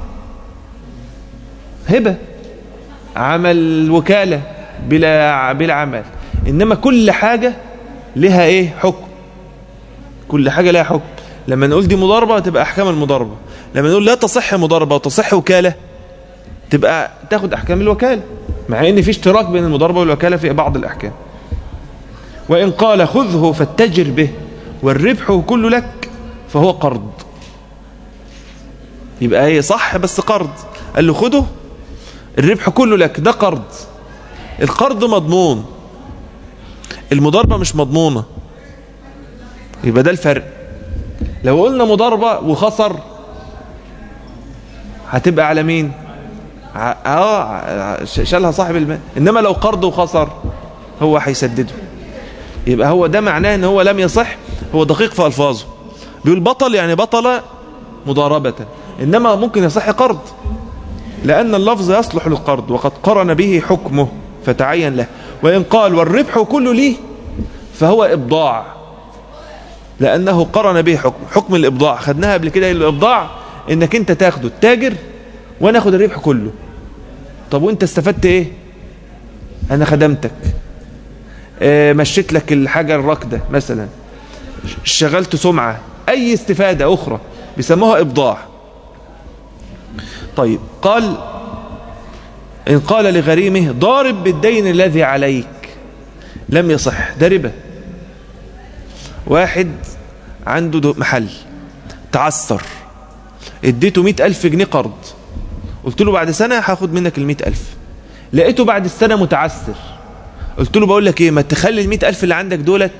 هبة عمل وكالة بلا بلا عمل انما كل حاجة لها ايه حكم كل حاجة لها حكم لما نقول دي مضاربة تبقى أحكام المضاربة لما نقول لا تصح مضاربة وتصح وكالة تبقى تاخد أحكام الوكالة مع ان في اشتراك بين المضاربة والوكالة في بعض الأحكام وإن قال خذه فاتجر به والربح كله لك فهو قرض يبقى هي صح بس قرض قال له خده الربح كله لك ده قرض القرض مضمون المضاربة مش مضمونة يبقى ده الفرق لو قلنا مضاربة وخسر هتبقى على مين ع- اه ش- شالها صاحب المال انما لو قرض وخسر هو هيسدده يبقى هو ده معناه ان هو لم يصح هو دقيق في الفاظه بيقول بطل يعني بطل مضاربة انما ممكن يصح قرض لان اللفظ يصلح للقرض وقد قرن به حكمه فتعين له وان قال والربح كله ليه فهو ابضاع لانه قرن به حكم حكم الابضاع خدناها قبل كده الابضاع انك انت تاخده التاجر وانا اخد الربح كله طب وانت استفدت ايه انا خدمتك آه، مشيت لك الحاجة الراكدة مثلا شغلت سمعة اي استفادة اخرى بيسموها ابضاع طيب قال ان قال لغريمه ضارب بالدين الذي عليك لم يصح ده ربا واحد عنده دو- محل تعثر اديته مئة ألف جنيه قرض قلت له بعد سنة هاخد منك المئة ألف لقيته بعد السنة متعثر قلت له بقول لك ايه ما تخلي المئة ألف اللي عندك دولت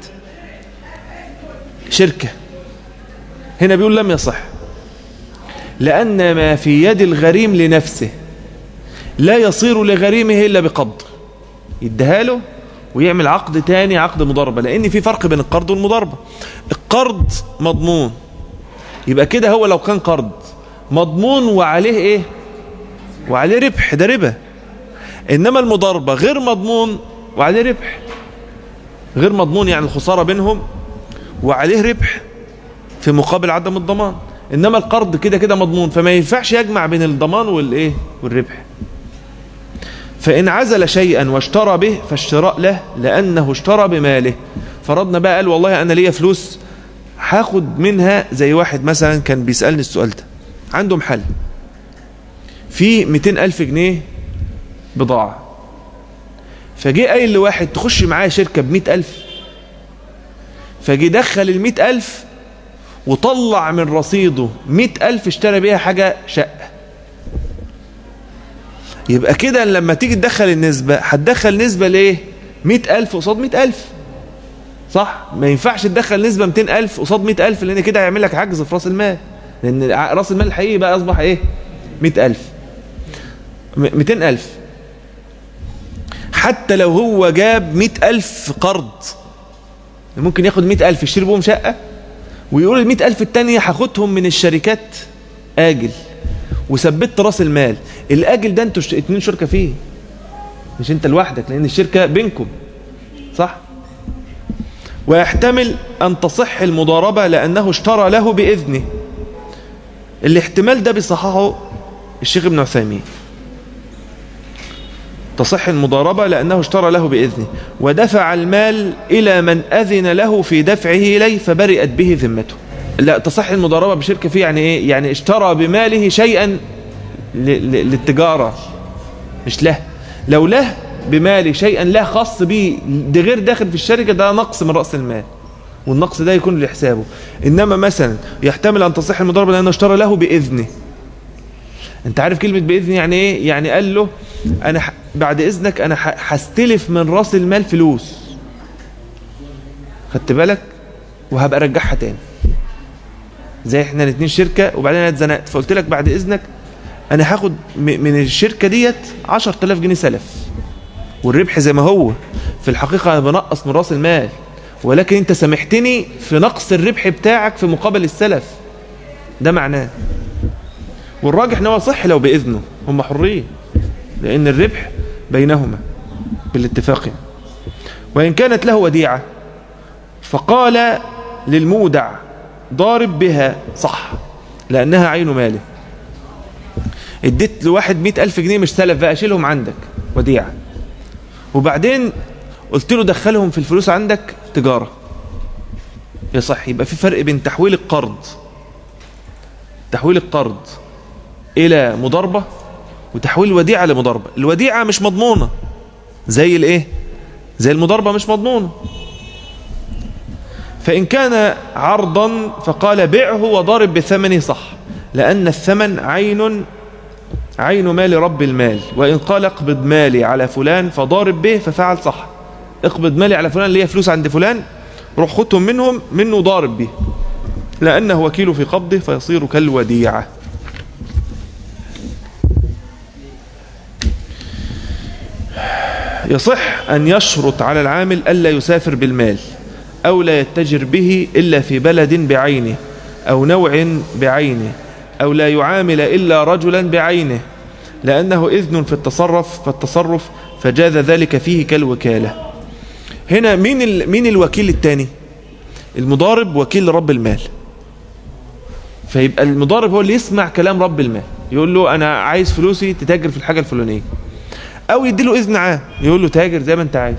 شركة هنا بيقول لم يصح لأن ما في يد الغريم لنفسه لا يصير لغريمه إلا بقبض يديها له ويعمل عقد تاني عقد مضاربة لأن في فرق بين القرض والمضاربة القرض مضمون يبقى كده هو لو كان قرض مضمون وعليه ايه وعليه ربح ده ربا انما المضاربة غير مضمون وعليه ربح غير مضمون يعني الخسارة بينهم وعليه ربح في مقابل عدم الضمان انما القرض كده كده مضمون فما ينفعش يجمع بين الضمان والايه والربح فإن عزل شيئا واشترى به فالشراء له لأنه اشترى بماله فرضنا بقى قال والله أنا ليا فلوس هاخد منها زي واحد مثلا كان بيسألني السؤال ده عنده محل في 200 ألف جنيه بضاعة فجي قايل لواحد تخش معايا شركة بمئة ألف فجي دخل المئة ألف وطلع من رصيده مئة ألف اشترى بيها حاجة شقة يبقى كده لما تيجي تدخل النسبة هتدخل نسبة ليه مئة ألف قصاد مئة ألف صح ما ينفعش تدخل نسبة 200 ألف قصاد 100 ألف لأن كده هيعمل لك عجز في راس المال لأن ع- راس المال الحقيقي بقى أصبح إيه 100 ألف م- 200 ألف حتى لو هو جاب 100 ألف قرض ممكن ياخد 100 ألف يشتري بهم شقة ويقول ال 100 ألف التانية هاخدهم من الشركات آجل وثبت راس المال الآجل ده انتوا ش- اتنين شركة فيه مش انت لوحدك لأن الشركة بينكم صح ويحتمل أن تصح المضاربة لأنه اشترى له بإذنه الاحتمال ده بيصححه الشيخ ابن عثيمين تصح المضاربة لأنه اشترى له بإذنه ودفع المال إلى من أذن له في دفعه إليه فبرئت به ذمته لا تصح المضاربة بشركة فيه يعني إيه يعني اشترى بماله شيئا ل- ل- للتجارة مش له لو له بمالي شيئا لا خاص به ده غير داخل في الشركة ده نقص من رأس المال والنقص ده يكون لحسابه إنما مثلا يحتمل أن تصح المضاربة لأنه اشترى له بإذنه أنت عارف كلمة بإذن يعني إيه يعني قال له أنا ح... بعد إذنك أنا ح... هستلف من رأس المال فلوس خدت بالك وهبقى أرجعها تاني زي احنا الاثنين شركة وبعدين انا اتزنقت فقلت لك بعد إذنك أنا هاخد م... من الشركة ديت 10000 جنيه سلف والربح زي ما هو في الحقيقة أنا بنقص من رأس المال ولكن أنت سامحتني في نقص الربح بتاعك في مقابل السلف ده معناه والراجح ان هو صح لو بإذنه هم حرين لأن الربح بينهما بالاتفاق يعني. وإن كانت له وديعة فقال للمودع ضارب بها صح لأنها عين ماله اديت لواحد مئة ألف جنيه مش سلف بقى شيلهم عندك وديعة وبعدين قلت له دخلهم في الفلوس عندك تجارة يصح يبقى في فرق بين تحويل القرض تحويل القرض إلى مضاربة وتحويل الوديعة لمضاربة الوديعة مش مضمونة زي الايه زي المضاربة مش مضمونة فإن كان عرضا فقال بيعه وضارب بثمنه صح لأن الثمن عين عين مال رب المال وإن قال اقبض مالي على فلان فضارب به ففعل صح اقبض مالي على فلان اللي هي فلوس عند فلان روح خدهم منهم منه ضارب به لأنه وكيل في قبضه فيصير كالوديعة يصح أن يشرط على العامل ألا يسافر بالمال أو لا يتجر به إلا في بلد بعينه أو نوع بعينه أو لا يعامل إلا رجلا بعينه لأنه إذن في التصرف فالتصرف فجاز ذلك فيه كالوكالة هنا مين, ال... مين الوكيل الثاني المضارب وكيل رب المال فيبقى المضارب هو اللي يسمع كلام رب المال يقول له أنا عايز فلوسي تتاجر في الحاجة الفلانية أو يديله إذن عام يقول له تاجر زي ما أنت عايز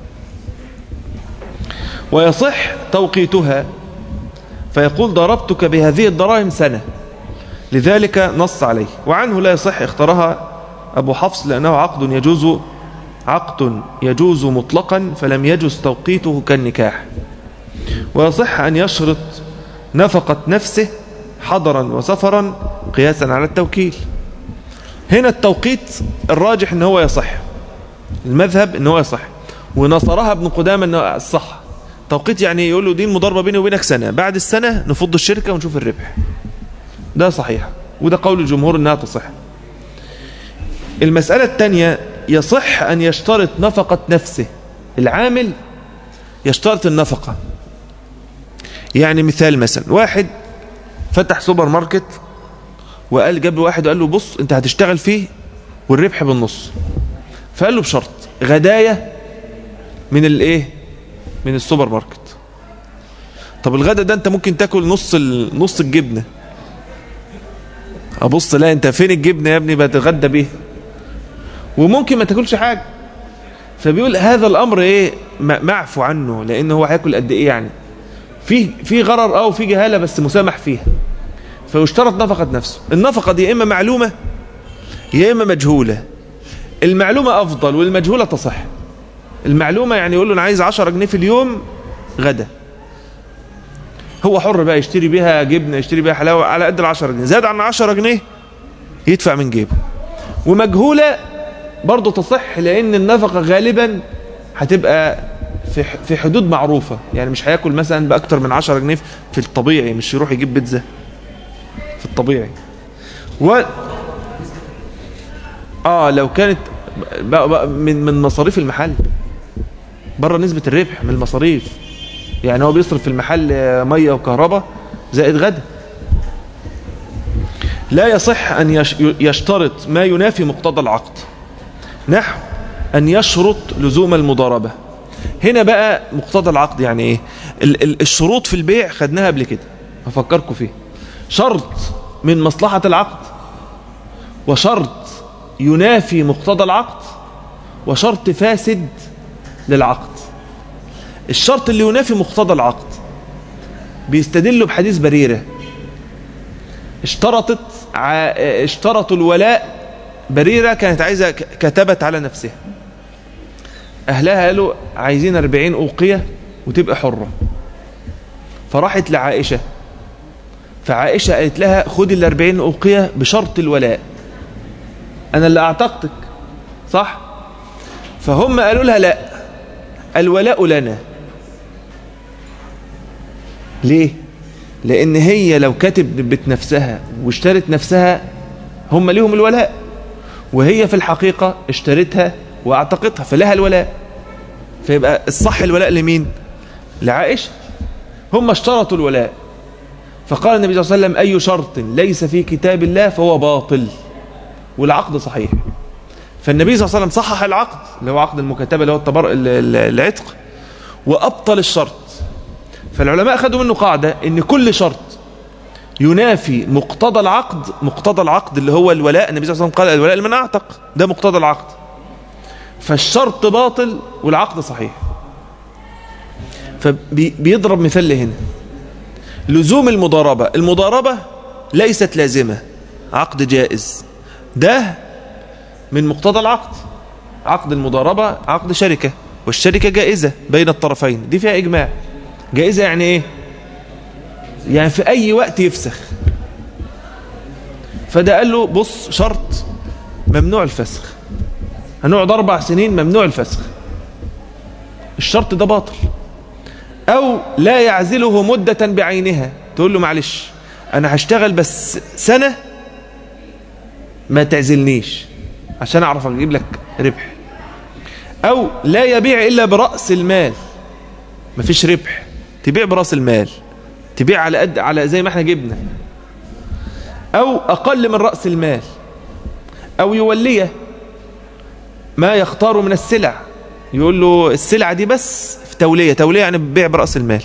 ويصح توقيتها فيقول ضربتك بهذه الدراهم سنة لذلك نص عليه وعنه لا يصح اختارها أبو حفص لأنه عقد يجوز عقد يجوز مطلقا فلم يجوز توقيته كالنكاح ويصح أن يشرط نفقة نفسه حضرا وسفرا قياسا على التوكيل هنا التوقيت الراجح ان هو يصح المذهب ان هو يصح ونصرها ابن قدامة انه الصح توقيت يعني يقول له دي المضاربة بيني وبينك سنة بعد السنة نفض الشركة ونشوف الربح ده صحيح وده قول الجمهور انها تصح المسألة الثانية يصح ان يشترط نفقة نفسه العامل يشترط النفقة يعني مثال مثلا واحد فتح سوبر ماركت وقال جاب له واحد وقال له بص انت هتشتغل فيه والربح بالنص فقال له بشرط غداية من الايه من السوبر ماركت طب الغدا ده انت ممكن تاكل نص نص الجبنه ابص لا انت فين الجبنه يا ابني بتغدى بيه وممكن ما تاكلش حاجه فبيقول هذا الامر ايه معفو عنه لان هو هياكل قد ايه يعني في في غرر او في جهاله بس مسامح فيها فيشترط نفقه نفسه النفقه دي يا اما معلومه يا اما مجهوله المعلومه افضل والمجهوله تصح المعلومه يعني يقول له انا عايز 10 جنيه في اليوم غدا هو حر بقى يشتري بيها جبنه يشتري بيها حلاوه على قد ال 10 جنيه زاد عن 10 جنيه يدفع من جيبه ومجهوله برضه تصح لان النفقه غالبا هتبقى في في حدود معروفه يعني مش هياكل مثلا باكتر من 10 جنيه في الطبيعي مش يروح يجيب بيتزا في الطبيعي و اه لو كانت بقى بقى من من مصاريف المحل بره نسبه الربح من المصاريف يعني هو بيصرف في المحل ميه وكهرباء زائد غدا لا يصح أن يشترط ما ينافي مقتضى العقد نحو أن يشرط لزوم المضاربة هنا بقى مقتضى العقد يعني إيه الشروط في البيع خدناها قبل كده هفكركم فيه شرط من مصلحة العقد وشرط ينافي مقتضى العقد وشرط فاسد للعقد الشرط اللي ينافي مقتضى العقد بيستدلوا بحديث بريرة اشترطت ع... اشترطوا الولاء بريرة كانت عايزة كتبت على نفسها أهلها قالوا عايزين 40 أوقية وتبقى حرة فراحت لعائشة فعائشة قالت لها خدي ال 40 أوقية بشرط الولاء أنا اللي أعتقتك صح فهم قالوا لها لا الولاء لنا ليه لان هي لو كتبت نفسها واشترت نفسها هم ليهم الولاء وهي في الحقيقة اشترتها واعتقتها فلها الولاء فيبقى الصح الولاء لمين لعائشة هم اشترطوا الولاء فقال النبي صلى الله عليه وسلم أي شرط ليس في كتاب الله فهو باطل والعقد صحيح فالنبي صلى الله عليه وسلم صحح العقد اللي هو عقد المكاتبة اللي هو التبر... العتق وأبطل الشرط فالعلماء أخذوا منه قاعدة ان كل شرط ينافي مقتضى العقد مقتضى العقد اللي هو الولاء النبي صلى الله عليه وسلم قال الولاء لمن أعتق ده مقتضى العقد فالشرط باطل والعقد صحيح فبيضرب مثال هنا لزوم المضاربة المضاربة ليست لازمة عقد جائز ده من مقتضى العقد عقد المضاربة عقد شركة والشركة جائزة بين الطرفين دي فيها إجماع جائزة يعني إيه يعني في أي وقت يفسخ فده قال له بص شرط ممنوع الفسخ هنقعد أربع سنين ممنوع الفسخ الشرط ده باطل أو لا يعزله مدة بعينها تقول له معلش أنا هشتغل بس سنة ما تعزلنيش عشان أعرف أجيب لك ربح أو لا يبيع إلا برأس المال مفيش ربح تبيع برأس المال تبيع على قد على زي ما احنا جبنا أو أقل من رأس المال أو يوليه ما يختار من السلع يقول له السلعة دي بس في تولية تولية يعني بيع برأس المال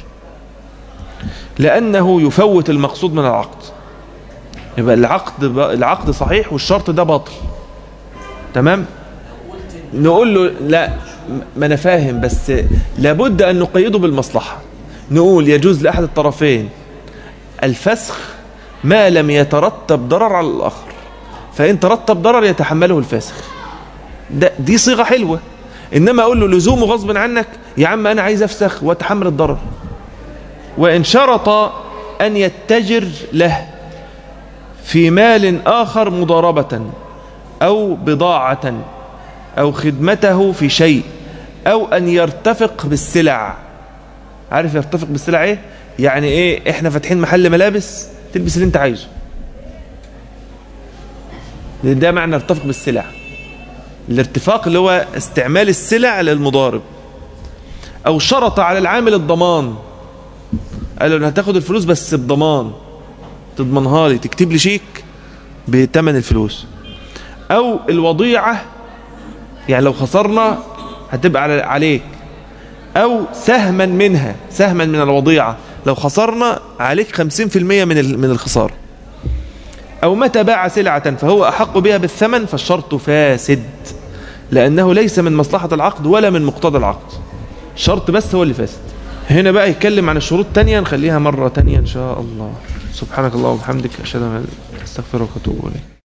لأنه يفوت المقصود من العقد يبقى العقد العقد صحيح والشرط ده باطل تمام نقول له لا ما انا فاهم بس لابد ان نقيده بالمصلحه نقول يجوز لاحد الطرفين الفسخ ما لم يترتب ضرر على الاخر فان ترتب ضرر يتحمله الفاسخ ده دي صيغه حلوه انما اقول له لزومه غصب عنك يا عم انا عايز افسخ واتحمل الضرر وان شرط ان يتجر له في مال اخر مضاربه او بضاعه أو خدمته في شيء أو أن يرتفق بالسلع عارف يرتفق بالسلع إيه؟ يعني إيه إحنا فاتحين محل ملابس تلبس اللي أنت عايزه لأن ده معنى ارتفق بالسلع الارتفاق اللي هو استعمال السلع للمضارب أو شرط على العامل الضمان قال له أنا هتاخد الفلوس بس بضمان تضمنها لي تكتب لي شيك بثمن الفلوس أو الوضيعة يعني لو خسرنا هتبقى على عليك او سهما منها سهما من الوضيعة لو خسرنا عليك 50% من من الخسارة او متى باع سلعة فهو احق بها بالثمن فالشرط فاسد لانه ليس من مصلحة العقد ولا من مقتضى العقد الشرط بس هو اللي فاسد هنا بقى يتكلم عن الشروط تانية نخليها مرة تانية ان شاء الله سبحانك الله وبحمدك اشهد ان لا اله الا انت استغفرك واتوب اليك